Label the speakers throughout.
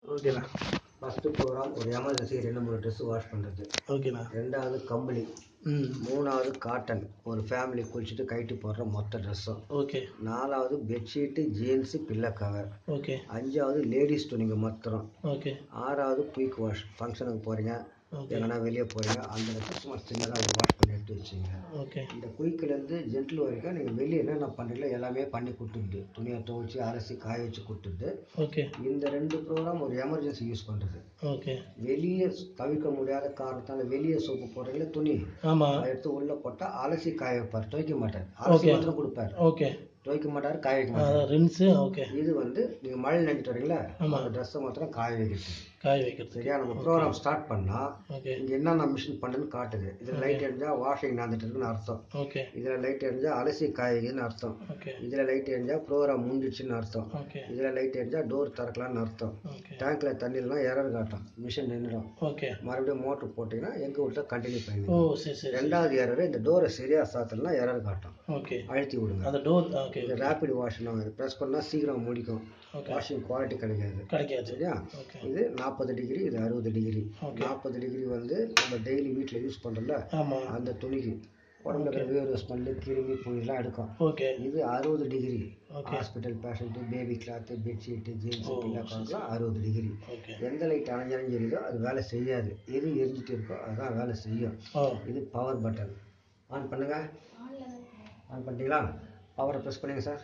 Speaker 1: ஓகேண்ணா
Speaker 2: first program ஒரு emergency ரெண்டு மூணு ட்ரெஸ் வாஷ் பண்ணுறது
Speaker 1: ஓகேண்ணா
Speaker 2: ரெண்டாவது கம்பளி
Speaker 1: ம்
Speaker 2: மூணாவது காட்டன் ஒரு ஃபேமிலி குளிச்சுட்டு கைட்டு போடுற மொத்த ட்ரெஸ்ஸும்
Speaker 1: ஓகே
Speaker 2: நாலாவது bedsheet jeans pillow cover
Speaker 1: okay
Speaker 2: அஞ்சாவது லேடிஸ் துணிங்க மொத்தம்
Speaker 1: ஓகே
Speaker 2: ஆறாவது குயிக் வாஷ் ஃபங்க்ஷனுக்கு போகிறீங்க
Speaker 1: ஓகே
Speaker 2: எங்கன்னா வெளியே போகிறீங்க அந்த இடத்துல சும்மா சின்னதாக வாஷ் பண்ணி எடுத்து வச்சுங்க
Speaker 1: ஓகே
Speaker 2: இந்த குயிக்கிலேருந்து ஜென்டில் வரைக்கும் நீங்கள் வெளியே என்னென்ன பண்ணுறீங்களோ எல்லாமே பண்ணி கொடுத்துருது துணியை துவைச்சி அலசி காய வச்சு கொடுத்துருது
Speaker 1: ஓகே
Speaker 2: இந்த ரெண்டு ப்ரோக்ராம் ஒரு எமர்ஜென்சி யூஸ் பண்ணுறது
Speaker 1: ஓகே
Speaker 2: வெளியே தவிர்க்க முடியாத காரணத்தால் வெளியே சோப்பு போடுறீங்களே துணி
Speaker 1: ஆமாம்
Speaker 2: அதை எடுத்து உள்ளே போட்டால் அலசி காய வைப்பார் துவைக்க மாட்டார் அலசி
Speaker 1: Okay.
Speaker 2: மாத்திரம் கொடுப்பார்
Speaker 1: ஓகே
Speaker 2: துவைக்க மாட்டார் காய வைக்க மாட்டார்
Speaker 1: அதான் ரின்ஸு ஓகே
Speaker 2: இது வந்து நீங்கள் மழை நினைச்சிட்டு வரீங்களா
Speaker 1: ஆமா.
Speaker 2: அந்த ட்ரெஸ்ஸை மாத்திரம் காய வைக்கிறது
Speaker 1: காய வைக்கிறது
Speaker 2: சரியா நம்ம ப்ரோக்ராம் ஸ்டார்ட் பண்ணால்
Speaker 1: ஓகே
Speaker 2: இங்கே என்னென்ன மிஷின் பண்ணுன்னு காட்டுது இதில் லைட் எரிஞ்சால் வாஷிங் நடந்துட்டு இருக்குன்னு அர்த்தம்
Speaker 1: ஓகே
Speaker 2: இதில் லைட் எரிஞ்சால் அலசி காய வைக்குதுன்னு அர்த்தம்
Speaker 1: ஓகே
Speaker 2: இதில் லைட் எரிஞ்சால் ப்ரோக்ராம் முடிஞ்சிடுச்சுன்னு அர்த்தம்
Speaker 1: ஓகே
Speaker 2: இதில் லைட் எரிஞ்சால் டோர் திறக்கலான்னு அர்த்தம்
Speaker 1: ஓகே
Speaker 2: டேங்க்கில் தண்ணி இல்லைனா எரர் காட்டும் மிஷின் நின்றுடும்
Speaker 1: ஓகே
Speaker 2: மறுபடியும் மோட்டர் போட்டிங்கன்னா எங்கே விட்டா கண்டினியூ
Speaker 1: ஓ
Speaker 2: பண்ணி
Speaker 1: சரி சரி
Speaker 2: ரெண்டாவது எரர் இந்த டோரை சரியாக சாத்தலனா எரர் காட்டும்
Speaker 1: ஓகே
Speaker 2: அழுத்தி விடுங்க
Speaker 1: அந்த டோர் ஓகே
Speaker 2: இது ரேபிட் வாஷ் ப்ரெஸ் பண்ணால் சீக்கிரம் முடிக்கும்
Speaker 1: ஓகே
Speaker 2: வாஷிங் குவாலிட்டி கிடைக்காது
Speaker 1: கிடைக்காது
Speaker 2: சரியா
Speaker 1: ஓகே
Speaker 2: இது நாற்பது டிகிரி இது அறுபது டிகிரி
Speaker 1: Okay.
Speaker 2: நாற்பது டிகிரி வந்து நம்ம டெய்லி வீட்டில் யூஸ் பண்ணுறோம்ல
Speaker 1: ஆமாம்
Speaker 2: அந்த துணிக்கு உடம்புல இருக்கிற வேர்வை ஸ்மெல்லு கிருமி புயலாம் எடுக்கும்
Speaker 1: ஓகே
Speaker 2: இது அறுபது degree
Speaker 1: Okay.
Speaker 2: Hospital patient baby cloth bedsheet jeans
Speaker 1: ஓ,
Speaker 2: பில்லா காலெலாம் அறுபது டிகிரி
Speaker 1: ஓகே
Speaker 2: எந்த லைட் அணைஞ்சாலும் எரியுதோ அது வேலை செய்யாது எது எரிஞ்சிட்டு இருக்கோ அதுதான் வேலை செய்யும்
Speaker 1: ஓ
Speaker 2: இது பவர் பட்டன் ஆன் பண்ணுங்க ஆன் பண்ணிட்டீங்களா பவரை ப்ரெஸ் பண்ணுங்க சார்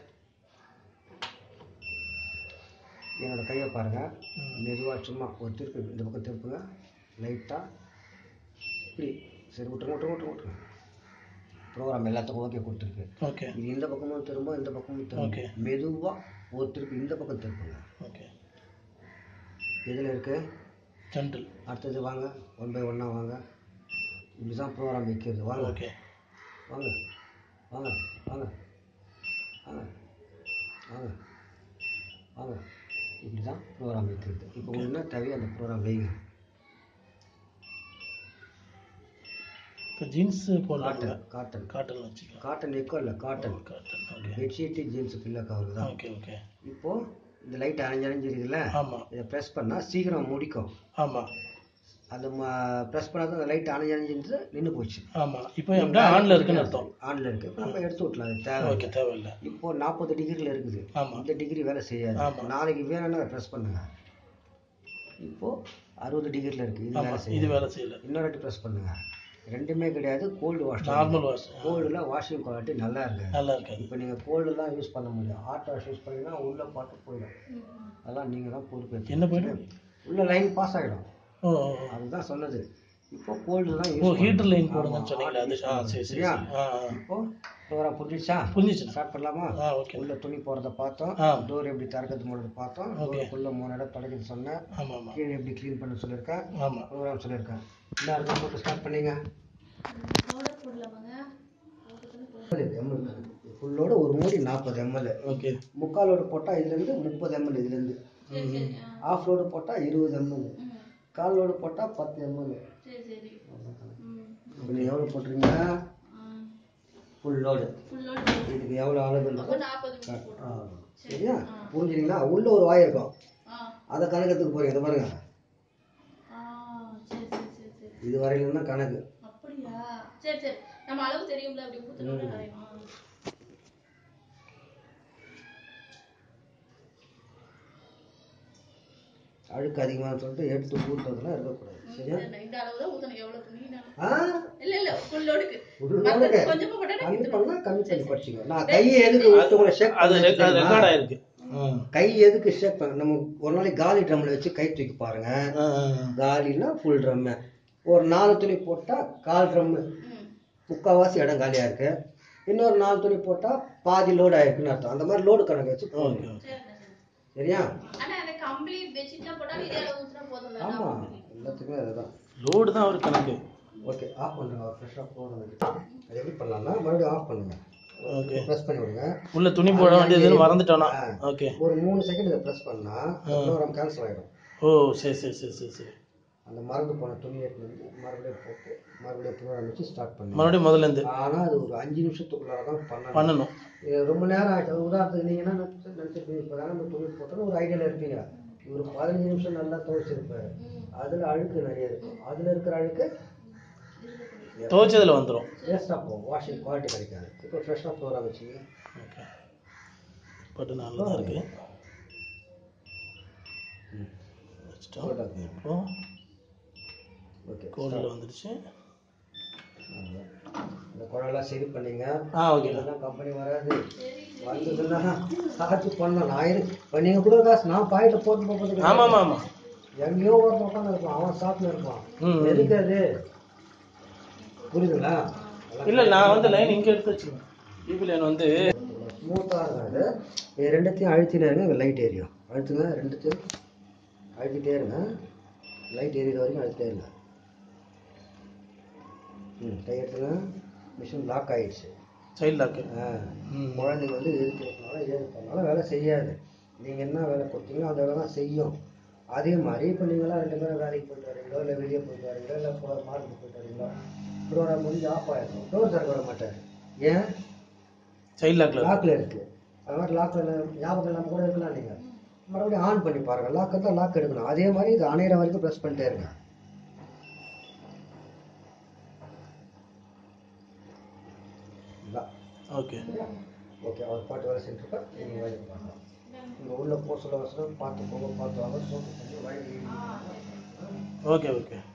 Speaker 2: என்னோட கையை பாருங்கள்
Speaker 1: ம்.
Speaker 2: மெதுவாக சும்மா ஒரு திருப்பு இந்த பக்கம் திருப்புங்க லைட்டாக இப்படி சரி விட்டுருங்க விட்டுருங்க விட்டுருங்க விட்டுருங்க ப்ரோக்ராம் எல்லாத்துக்கும் ஓகே கொடுத்துருக்கு
Speaker 1: ஓகே
Speaker 2: இது இந்த பக்கமும் திரும்ப இந்த பக்கமும்
Speaker 1: Okay.
Speaker 2: திரும்ப மெதுவாக ஒரு திருப்பு இந்த பக்கம் திருப்புங்க
Speaker 1: ஓகே
Speaker 2: எதில் இருக்குது
Speaker 1: ஜென்டில்
Speaker 2: அடுத்தது வாங்க ஒன் பை ஒன்னாக வாங்க இப்படி தான் ப்ரோக்ராம் வைக்கிறது வாங்க
Speaker 1: ஓகே
Speaker 2: வாங்க வாங்க வாங்க வாங்க வாங்க வாங்க இப்படி தான் ப்ரோக்ராம் வைக்கிறது இப்போ உங்களுக்கு என்ன தேவையோ அந்த ப்ரோக்ராம் வைங்க
Speaker 1: இப்போ ஜீன்ஸ் போடலாம்
Speaker 2: காட்டன் காட்டன்
Speaker 1: காட்டன் வச்சுக்கலாம்
Speaker 2: காட்டன் எக்கோ இல்லை cotton
Speaker 1: cotton okay
Speaker 2: bedsheet jeans pillow cover தான்
Speaker 1: ஓகே ஓகே
Speaker 2: இப்போது இந்த லைட் அணைஞ்சு அணைஞ்சிருக்குல்ல
Speaker 1: ஆமாம்
Speaker 2: இதை ப்ரெஸ் பண்ணால் சீக்கிரம் முடிக்கும்
Speaker 1: ஆமாம்
Speaker 2: அந்த ப்ரெஸ் பண்ணாத அந்த லைட் அணைஞ்சு அணைஞ்சிருந்து நின்று போச்சு
Speaker 1: ஆமாம் இப்போ அப்படியே ஆனில் இருக்குன்னு அர்த்தம்
Speaker 2: ஆனில் இருக்குது இப்போ நம்ம எடுத்து விட்டலாம் அது தேவை
Speaker 1: ஓகே தேவையில்லை
Speaker 2: இப்போ நாற்பது டிகிரியில் இருக்குது
Speaker 1: ஆமாம்
Speaker 2: இந்த டிகிரி வேலை செய்யாது
Speaker 1: ஆமா.
Speaker 2: நாளைக்கு வேணும்னா ப்ரெஸ் பண்ணுங்க இப்போ அறுபது டிகிரியில் இருக்குது இது வேலை
Speaker 1: ஆமாம் இது
Speaker 2: செய்யாது
Speaker 1: வேலை செய்யல
Speaker 2: இன்னொரு வாட்டி ப்ரெஸ் பண்ணுங்க ரெண்டுமே கிடையாது கோல்டு வாஷ்
Speaker 1: நார்மல் வாஷ்
Speaker 2: கோல்டில் வாஷிங் குவாலிட்டி நல்லா இருக்காது
Speaker 1: நல்லா இருக்காது
Speaker 2: இப்போ நீங்கள் கோல்டு தான் யூஸ் பண்ண முடியும் ஹாட் வாஷ் யூஸ் பண்ணீங்கன்னா உள்ளே பாட்டு போயிடும் அதெல்லாம் நீங்கள் தான் பொறுப்பு
Speaker 1: என்ன போயிடும்
Speaker 2: உள்ள லைன் பாஸ் ஆகிடும்
Speaker 1: ஓ ஓ, ஓ.
Speaker 2: அதுதான் சொன்னது இப்போ கோல்டு தான்
Speaker 1: ஓ
Speaker 2: யூஸ்
Speaker 1: ஹீட்டர் லைன் போடுங்கன்னு சொன்னீங்களே அது ஆ சரி சரி
Speaker 2: சரியா
Speaker 1: சரி. ஆ ஆ
Speaker 2: இப்போ ப்ரோக்ராம் புரிஞ்சிச்சா
Speaker 1: புரிஞ்சிச்சுண்ணா
Speaker 2: ஸ்டார்ட் பண்ணலாமா
Speaker 1: ஆ ஓகே
Speaker 2: உள்ள துணி போகிறத பார்த்தோம்
Speaker 1: ஆ
Speaker 2: டோர் எப்படி திறக்கிறது மூடுறது பார்த்தோம் டோருக்குள்ள மூணு இடம் தொடக்கிறது சொன்னேன்
Speaker 1: ஆமாம் ஆமாம்
Speaker 2: கீழே எப்படி க்ளீன் பண்ண சொல்லியிருக்கேன்
Speaker 1: ஆமாம்
Speaker 2: ப்ரோக்ராம் சொல்லியிருக்கேன் என்ன இருக்கும் போட்டு ஸ்டார்ட் பண்ணீங்க ஃபுல்லோட ஒரு மூடி நாற்பது எம்எல்
Speaker 1: ஓகே
Speaker 2: முக்காலோடு போட்டால் இதுலேருந்து முப்பது எம்எல் இதுலேருந்து ஆஃப் லோடு போட்டால் இருபது எம்எல் கால் லோடு போட்டால் பத்து எம்எல் இப்போ நீங்கள் எவ்வளோ போட்டுறீங்க ஃபுல் லோடு இதுக்கு எவ்வளோ அளவு ஆ சரியா புரிஞ்சுங்களா உள்ள ஒரு வாய் இருக்கும் அதை கணக்கத்துக்கு போறீங்க இதை பாருங்க இது வரையிலும் தான் கணக்கு
Speaker 3: அப்படியா சரி சரி நம்ம அளவு தெரியும்ல அப்படி ஊத்துறோம்ல வரையும்.
Speaker 2: அழுக்கு அதிகமாக சொல்லிட்டு எடுத்து ஊற்றுறதுலாம் இருக்கக்கூடாது சரியா
Speaker 3: இந்த- இந்த அளவு தான் ஊத்தணும் எவ்வளவு துணி நான்
Speaker 2: ஆ
Speaker 3: இல்ல இல்ல ஃபுல் லோடுக்கு
Speaker 2: ஒரு
Speaker 3: மத்த
Speaker 2: லோடுக்கு
Speaker 3: கொஞ்சமா போட்டா
Speaker 2: கம்மி பண்ணா கம்மி பண்ணி படிச்சுங்க நான் கையை எதுக்கு விட்டு உங்களை ஷேக்
Speaker 1: அது
Speaker 2: பண்ண
Speaker 1: ரெக்கார்ட் ரெக்கார்ட் ஆயிருக்கு ம்
Speaker 2: கை எதுக்கு ஷேக் பண்ண நம்ம ஒரு நாளைக்கு காலி ட்ரம்ல வச்சு கை தூக்கி பாருங்க
Speaker 1: ஆ ஆ, ஆ.
Speaker 2: காலினா ஃபுல் ட்ரம்மு ஒரு நாலு துணி போட்டால் கால் ட்ரம்மு
Speaker 3: ம்.
Speaker 2: முக்கால்வாசி இடம் காலியாக இருக்கு இன்னொரு நாலு துணி போட்டால் பாதி லோடு ஆயிருக்குன்னு அர்த்தம் அந்த மாதிரி லோடு கணக்கு வச்சு போடுங்க
Speaker 1: ஓகே ஓகே
Speaker 3: சரிண்ணா, சரி.
Speaker 2: சரியா
Speaker 3: ஆனா அந்த கம்ப்ளீட் பெட்ஷீட்லாம் போட்டாலும் இதே அளவு ஊத்துனா போதும்ல
Speaker 2: ஆமாம் எல்லாத்துக்குமே அதுதான்
Speaker 1: லோடு தான் ஒரு கணக்கு
Speaker 2: ஓகே ஆஃப் பண்ணுங்க ஃப்ரெஷ்ஷாக போடுங்க அது எப்படி பண்ணலாம்னா மறுபடியும் ஆஃப் பண்ணுங்க
Speaker 1: ஓகே
Speaker 2: ப்ரெஸ் பண்ணி விடுங்க
Speaker 1: உள்ள துணி போட வேண்டியதுன்னு மறந்துட்டோனா ஓகே
Speaker 2: ஒரு மூணு செகண்ட் இதை ப்ரெஸ் பண்ணால் ப்ரோக்ராம் கேன்சல் ஆகிடும்
Speaker 1: ஓ சரி சரி சரி சரி சரி
Speaker 2: அந்த மறந்து போன துணி எடுத்து வந்து மறுபடியும் போட்டு மறுபடியும் ப்ரோக்ராம் வச்சு ஸ்டார்ட் பண்ணி
Speaker 1: மறுபடியும் முதல்ல இருந்து
Speaker 2: ஆனால் அது ஒரு அஞ்சு நிமிஷத்துக்குள்ளார தான் பண்ணணும்
Speaker 1: பண்ணணும்
Speaker 2: இது ரொம்ப நேரம் ஆச்சு அது உதாரணத்துக்கு நீங்கள் என்ன நினச்சி நினச்சிருப்பீங்க இப்போ தானே நம்ம துணி போட்டோன்னு ஒரு ஐடியாவில் இருப்பீங்க இவர் பதினஞ்சு நிமிஷம் நல்லா துவைச்சிருப்பாரு அதில் அழுக்கு நிறைய இருக்கும் அதில் இருக்கிற அழுக்கு
Speaker 1: துவைச்சதுல வந்துடும்
Speaker 2: வேஸ்ட்டாக போகும் வாஷிங் குவாலிட்டி கிடைக்காது இப்போ ஃப்ரெஷ்ஷாக ஃப்ளோராக வச்சு
Speaker 1: ஓகே பட்டு நல்லா தான் இருக்கு வச்சிட்டோம் இப்போ
Speaker 2: ஓகே
Speaker 1: கோல்டில் வந்துடுச்சு
Speaker 2: இந்த குழம்பெல்லாம் சரி பண்ணீங்க
Speaker 1: ஆ ஓகே
Speaker 2: இதெல்லாம் கம்பெனி வராது வந்ததுன்னா சார்ஜ் பண்ணலாம் நான் இரு இப்போ நீங்கள் கூட காசு நான் பாயிட்ட போட்டு போகிறது
Speaker 1: ஆமாம் ஆமாம் ஆமாம்
Speaker 2: எங்கேயோ ஒருத்தன் உட்காந்து இருப்பான் அவன் சாப்பிட்டு இருப்பான்
Speaker 1: ம்.
Speaker 2: எதுக்கு அது புரியுதுங்களா
Speaker 1: இல்லை நான் வந்து லைன் இங்கே எடுத்து வச்சுருவேன் ஈபி லைன் வந்து
Speaker 2: ஸ்மூத்தாக இருக்காது இது ரெண்டுத்தையும் அழுத்தினே இருங்க இங்கே லைட் எரியும் அழுத்துங்க ரெண்டுத்தையும் அழுத்திட்டே இருங்க லைட் எரியிற வரைக்கும் அழுத்திட்டே இருங்க ம் கை எடுத்துங்க மிஷின் லாக் ஆயிடுச்சு
Speaker 1: சைல்ட் லாக்கு
Speaker 2: ஆ
Speaker 1: ம்
Speaker 2: குழந்தைங்க வந்து இருக்கிறதுனால ஏது பண்ணாலும் வேலை செய்யாது நீங்கள் என்ன வேலை கொடுத்தீங்களோ அந்த வேலை தான் செய்யும் அதே மாதிரி இப்போ நீங்களாம் ரெண்டு பேரும் வேலைக்கு போயிட்டு வரீங்களோ இல்லை வெளியே போயிட்டு வரீங்களோ இல்லை கூட மார்க்கெட் போயிட்டு வரீங்களோ ப்ரோக்ராம் முடிஞ்சு ஆஃப் ஆகிடும் டோர் திறக்க விட மாட்டார் ஏன்
Speaker 1: சைல்ட் லாக்கில்
Speaker 2: லாக்கில் இருக்குது அது மாதிரி லாக்கில் ஞாபகம் இல்லாமல் கூட இருக்கலாம் நீங்கள் மறுபடியும் ஆன் பண்ணி பாருங்கள் லாக் இருந்தால் லாக் எடுக்கணும் அதே மாதிரி இது அணையிற வரைக்கும் ப்ரெஸ் பண்ணிட்டே இருங்க
Speaker 1: ஓகே
Speaker 2: ஓகே அவர் பாட்டு வேலை செஞ்சுருக்கா நீங்கள் வேலைக்கு பார்க்கலாம் இங்கே உள்ள போக சொல்ல வசனம் பார்த்து போக பார்த்து வாங்க சோப்பு பண்ணி வாங்கி
Speaker 1: ஓகே ஓகே